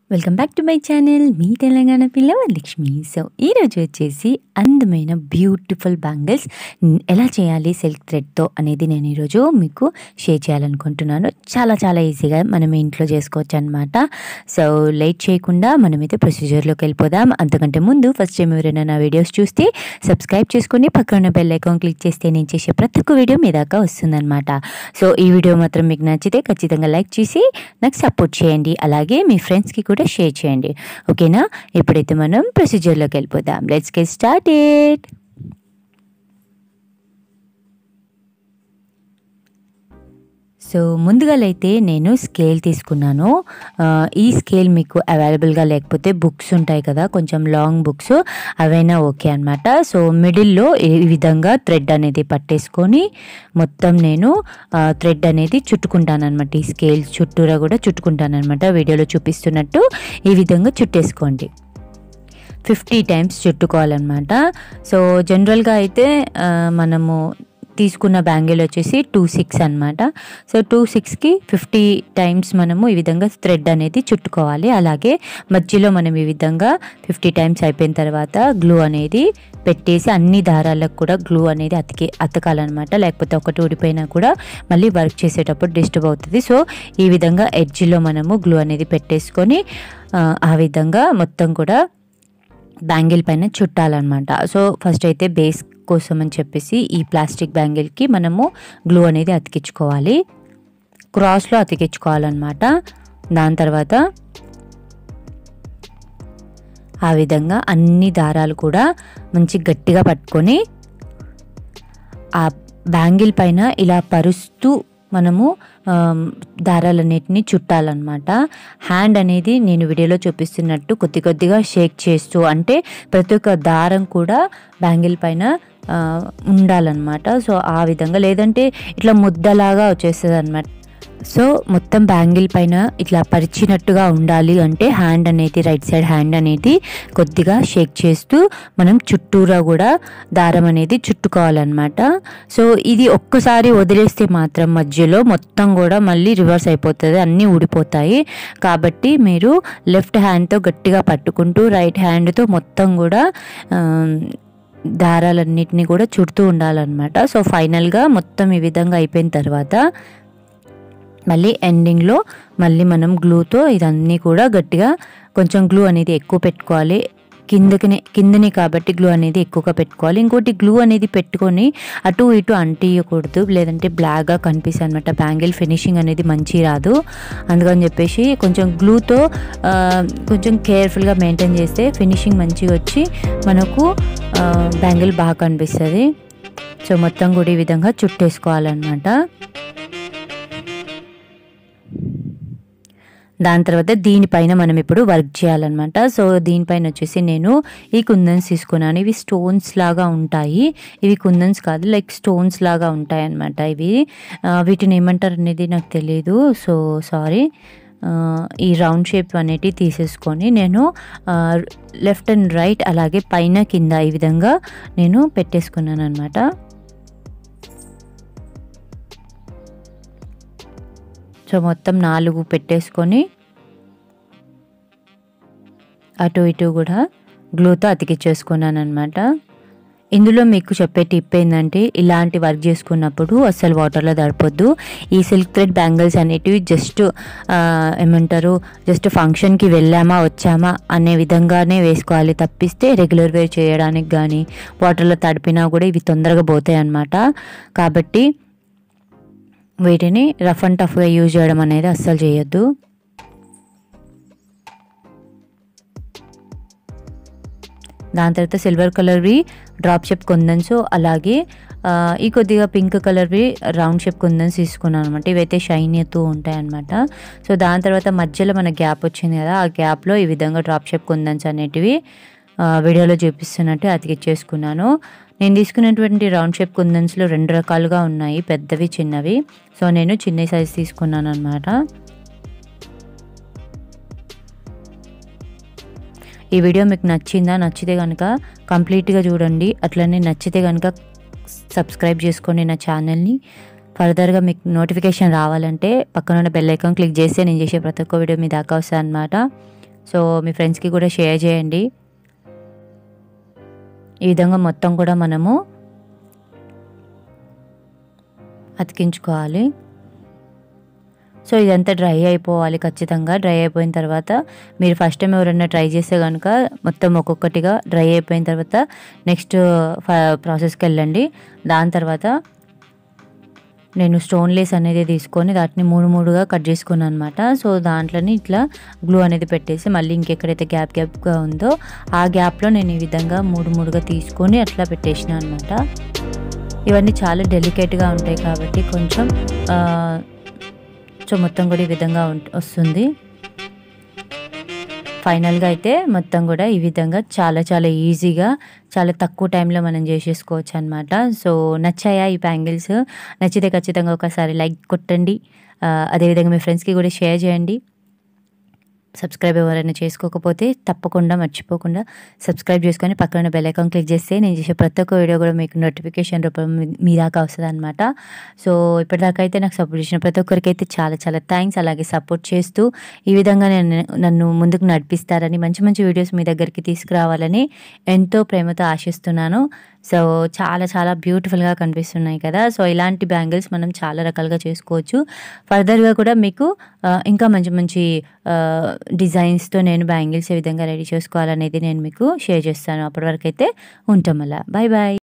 welcome back to my channel మీ తెలంగాణ పిల్ల Lakshmi so ఈరోజు వచ్చేసి అందమైన బ్యూటిఫుల్ బ్యాంగిల్స్ ఎలా చేయాలి సిల్క్ థ్రెడ్తో అనేది నేను ఈరోజు మీకు షేర్ చేయాలనుకుంటున్నాను చాలా చాలా ఈజీగా మనం ఇంట్లో చేసుకోవచ్చు అనమాట సో లేట్ చేయకుండా మనమైతే ప్రొసీజర్లోకి వెళ్ళిపోదాం అంతకంటే ముందు ఫస్ట్ టైం ఎవరైనా నా వీడియోస్ చూస్తే సబ్స్క్రైబ్ చేసుకొని పక్కన బెల్ ఐకాన్ క్లిక్ చేస్తే నేను చేసే ప్రతి ఒక్క వీడియో మీ దాకా వస్తుందన్నమాట సో ఈ వీడియో మాత్రం మీకు నచ్చితే ఖచ్చితంగా లైక్ చేసి నాకు సపోర్ట్ చేయండి అలాగే మీ ఫ్రెండ్స్కి కూడా షేర్ చేయండి ఓకేనా ఇప్పుడైతే మనం ప్రొసీజర్లోకి వెళ్ళిపోదాం లెట్స్ గెట్ స్టార్టెడ్ సో ముందుగా అయితే నేను స్కేల్ తీసుకున్నాను ఆ, ఈ స్కేల్ మీకు అవైలబుల్గా లేకపోతే బుక్స్ ఉంటాయి కదా కొంచెం లాంగ్ బుక్స్ అవైనా ఓకే అనమాట సో మిడిల్లో ఈ విధంగా థ్రెడ్ అనేది పట్టేసుకొని మొత్తం నేను థ్రెడ్ అనేది చుట్టుకుంటాను అనమాట ఈ స్కేల్ చుట్టూరా కూడా చుట్టుకుంటాను అనమాట వీడియోలో చూపిస్తున్నట్టు ఈ విధంగా చుట్టేసుకోండి ఫిఫ్టీ టైమ్స్ చుట్టుకోవాలన్నమాట సో జనరల్గా అయితే ఆ, మనము తీసుకున్న బ్యాంగిల్ వచ్చేసి టూ సిక్స్ అనమాట సో టూ సిక్స్కి ఫిఫ్టీ టైమ్స్ మనము ఈ విధంగా థ్రెడ్ అనేది చుట్టుకోవాలి అలాగే మధ్యలో మనం ఈ విధంగా ఫిఫ్టీ టైమ్స్ అయిపోయిన తర్వాత గ్లూ అనేది పెట్టేసి అన్ని దారాలకు కూడా గ్లూ అనేది అతికి అతకాలన్నమాట లేకపోతే ఒకటి ఊడిపోయినా కూడా మళ్ళీ వర్క్ చేసేటప్పుడు డిస్టర్బ్ అవుతుంది సో ఈ విధంగా ఎడ్జ్లో మనము గ్లూ అనేది పెట్టేసుకొని ఆ, ఆ విధంగా మొత్తం కూడా బ్యాంగిల్ పైన చుట్టాలన్నమాట సో ఫస్ట్ అయితే బేస్ కోసం అని చెప్పేసి ఈ ప్లాస్టిక్ బ్యాంగిల్కి మనము గ్లూ అనేది అతికించుకోవాలి క్రాస్లో అతికించుకోవాలన్నమాట దాని తర్వాత ఆ విధంగా అన్ని దారాలు కూడా మంచి గట్టిగా పట్టుకొని ఆ బ్యాంగిల్ పైన ఇలా పరుస్తూ మనము ఆమ్, దారాలన్నిటిని చుట్టాలన్నమాట హ్యాండ్ అనేది నేను వీడియోలో చూపిస్తున్నట్టు కొద్ది కొద్దిగా షేక్ చేస్తూ అంటే ప్రతి ఒక్క దారం కూడా బ్యాంగిల్ పైన ఆ, ఉండాలన్నమాట సో ఆ విధంగా లేదంటే ఇట్లా ముద్దలాగా వచ్చేస్తుంది అనమాట సో మొత్తం బ్యాంగిల్ పైన ఇట్లా పరిచినట్టుగా ఉండాలి అంటే హ్యాండ్ అనేది రైట్ సైడ్ హ్యాండ్ అనేది కొద్దిగా షేక్ చేస్తూ మనం చుట్టూరా కూడా దారం అనేది చుట్టుకోవాలన్నమాట సో ఇది ఒక్కసారి వదిలేస్తే మాత్రం మధ్యలో మొత్తం కూడా మళ్ళీ రివర్స్ అయిపోతుంది అన్నీ ఊడిపోతాయి కాబట్టి మీరు లెఫ్ట్ హ్యాండ్తో గట్టిగా పట్టుకుంటూ రైట్ హ్యాండ్తో మొత్తం కూడా ఆ, దారాలన్నిటిని కూడా చుడుతూ ఉండాలన్నమాట సో ఫైనల్గా మొత్తం ఈ విధంగా అయిపోయిన తర్వాత మళ్ళీ ఎండింగ్లో మళ్ళీ మనం గ్లూతో ఇదన్నీ కూడా గట్టిగా కొంచెం గ్లూ అనేది ఎక్కువ పెట్టుకోవాలి కిందకి కిందని కాబట్టి గ్లూ అనేది ఎక్కువగా పెట్టుకోవాలి ఇంకోటి గ్లూ అనేది పెట్టుకొని అటు ఇటు అంటియకూడదు లేదంటే బ్లాక్గా కనిపిస్తుంది అనమాట బ్యాంగిల్ ఫినిషింగ్ అనేది మంచి రాదు అందుకని చెప్పేసి కొంచెం గ్లూతో కొంచెం కేర్ఫుల్గా మెయింటైన్ చేస్తే ఫినిషింగ్ మంచిగా వచ్చి మనకు బ్యాంగిల్ బాగా కనిపిస్తుంది సో మొత్తం కూడా ఈ విధంగా చుట్టేసుకోవాలన్నమాట దాని తర్వాత దీనిపైన మనం ఇప్పుడు వర్క్ చేయాలన్నమాట సో దీనిపైన వచ్చేసి నేను ఈ కుందన్స్ తీసుకున్నాను ఇవి స్టోన్స్ లాగా ఉంటాయి ఇవి కుందన్స్ కాదు లైక్ స్టోన్స్ లాగా ఉంటాయి అన్నమాట ఇవి ఆ, వీటిని ఏమంటారు అనేది నాకు తెలియదు సో సారీ ఈ రౌండ్ షేప్ అనేటివి తీసేసుకొని నేను లెఫ్ట్ అండ్ రైట్ అలాగే పైన కింద ఈ విధంగా నేను పెట్టేసుకున్నాను అనమాట సో మొత్తం నాలుగు పెట్టేసుకొని అటు ఇటు కూడా గ్లూతో అతికిచ్చేసుకున్నాను అనమాట ఇందులో మీకు చెప్పే టిప్ ఏంటంటే ఇలాంటి వర్క్ చేసుకున్నప్పుడు అస్సలు వాటర్లో తడపొద్దు ఈ సిల్క్ థ్రెడ్ బ్యాంగిల్స్ అనేటివి జస్ట్ ఏమంటారు జస్ట్ ఫంక్షన్కి వెళ్ళామా వచ్చామా అనే విధంగానే వేసుకోవాలి తప్పిస్తే రెగ్యులర్ వేర్ చేయడానికి కానీ వాటర్లో తడిపినా కూడా ఇవి తొందరగా పోతాయి అన్నమాట కాబట్టి వీటిని రఫ్ అండ్ టఫ్గా యూజ్ చేయడం అనేది అస్సలు చేయొద్దు దాని తర్వాత సిల్వర్ కలర్వి డ్రాప్ షేప్ కుందన్స్ అలాగే ఆ, ఈ కొద్దిగా పింక్ కలర్వి రౌండ్ షేప్ కుందన్స్ తీసుకున్నాను అనమాట ఇవైతే షైనీతో ఉంటాయి అనమాట సో దాని తర్వాత మధ్యలో మన గ్యాప్ వచ్చింది కదా ఆ గ్యాప్లో ఈ విధంగా డ్రాప్ షేప్ కుందన్స్ అనేటివి ఆ, వీడియోలో చూపిస్తున్నట్టు అతికిచ్చేసుకున్నాను నేను తీసుకున్నటువంటి రౌండ్ షేప్ కుందన్స్లో రెండు రకాలుగా ఉన్నాయి పెద్దవి చిన్నవి సో నేను చిన్న సైజ్ తీసుకున్నాను అనమాట ఈ వీడియో మీకు నచ్చిందా నచ్చితే కనుక కంప్లీట్గా చూడండి అట్లనే నచ్చితే కనుక సబ్స్క్రైబ్ చేసుకోండి నా ఛానల్ని ఫర్దర్గా మీకు నోటిఫికేషన్ రావాలంటే పక్కన ఉన్న బెల్ ఐకాన్ క్లిక్ చేస్తే నేను చేసే ప్రతి ఒక్క వీడియో మీ దాకా వస్తాయి అనమాట సో మీ ఫ్రెండ్స్కి కూడా షేర్ చేయండి ఈ విధంగా మొత్తం కూడా మనము అతికించుకోవాలి సో ఇదంతా డ్రై అయిపోవాలి ఖచ్చితంగా డ్రై అయిపోయిన తర్వాత మీరు ఫస్ట్ టైం ఎవరైనా ట్రై చేస్తే కనుక మొత్తం ఒక్కొక్కటిగా డ్రై అయిపోయిన తర్వాత నెక్స్ట్ ప్రాసెస్కి వెళ్ళండి దాని తర్వాత నేను స్టోన్ లేస్ అనేది తీసుకొని వాటిని మూడు మూడుగా కట్ చేసుకున్నాను అనమాట సో దాంట్లోని ఇట్లా గ్లూ అనేది పెట్టేసి మళ్ళీ ఇంకెక్కడైతే గ్యాప్ గ్యాప్గా ఉందో ఆ గ్యాప్లో నేను ఈ విధంగా మూడు మూడుగా తీసుకొని అట్లా పెట్టేసిన అనమాట ఇవన్నీ చాలా డెలికేట్గా ఉంటాయి కాబట్టి కొంచెం సో మొత్తం కూడా ఈ విధంగా వస్తుంది ఫైనల్గా అయితే మొత్తం కూడా ఈ విధంగా చాలా చాలా ఈజీగా చాలా తక్కువ టైంలో మనం చేసేసుకోవచ్చు అనమాట సో నచ్చాయా ఈ బ్యాంగిల్స్ నచ్చితే ఖచ్చితంగా ఒకసారి లైక్ కొట్టండి అదేవిధంగా మీ ఫ్రెండ్స్కి కూడా షేర్ చేయండి సబ్స్క్రైబ్ ఎవరైనా చేసుకోకపోతే తప్పకుండా మర్చిపోకుండా సబ్స్క్రైబ్ చేసుకొని పక్కన బెల్ ఐకాన్ క్లిక్ చేస్తే నేను చేసే ప్రతి ఒక్క వీడియో కూడా మీకు నోటిఫికేషన్ రూపం మీ దాకా వస్తుంది అనమాట సో ఇప్పటిదాకా అయితే నాకు సపోర్ట్ చేసిన ప్రతి ఒక్కరికి అయితే చాలా చాలా థ్యాంక్స్ అలాగే సపోర్ట్ చేస్తూ ఈ విధంగా నేను నన్ను ముందుకు నడిపిస్తారని మంచి మంచి వీడియోస్ మీ దగ్గరికి తీసుకురావాలని ఎంతో ప్రేమతో ఆశిస్తున్నాను సో చాలా చాలా బ్యూటిఫుల్గా కనిపిస్తున్నాయి కదా సో ఇలాంటి బ్యాంగిల్స్ మనం చాలా రకాలుగా చేసుకోవచ్చు ఫర్దర్గా కూడా మీకు ఇంకా మంచి మంచి డిజైన్స్తో నేను బ్యాంగిల్స్ ఏ విధంగా రెడీ చేసుకోవాలనేది నేను మీకు షేర్ చేస్తాను అప్పటి వరకు అయితే ఉంటాం అలా బాయ్ బాయ్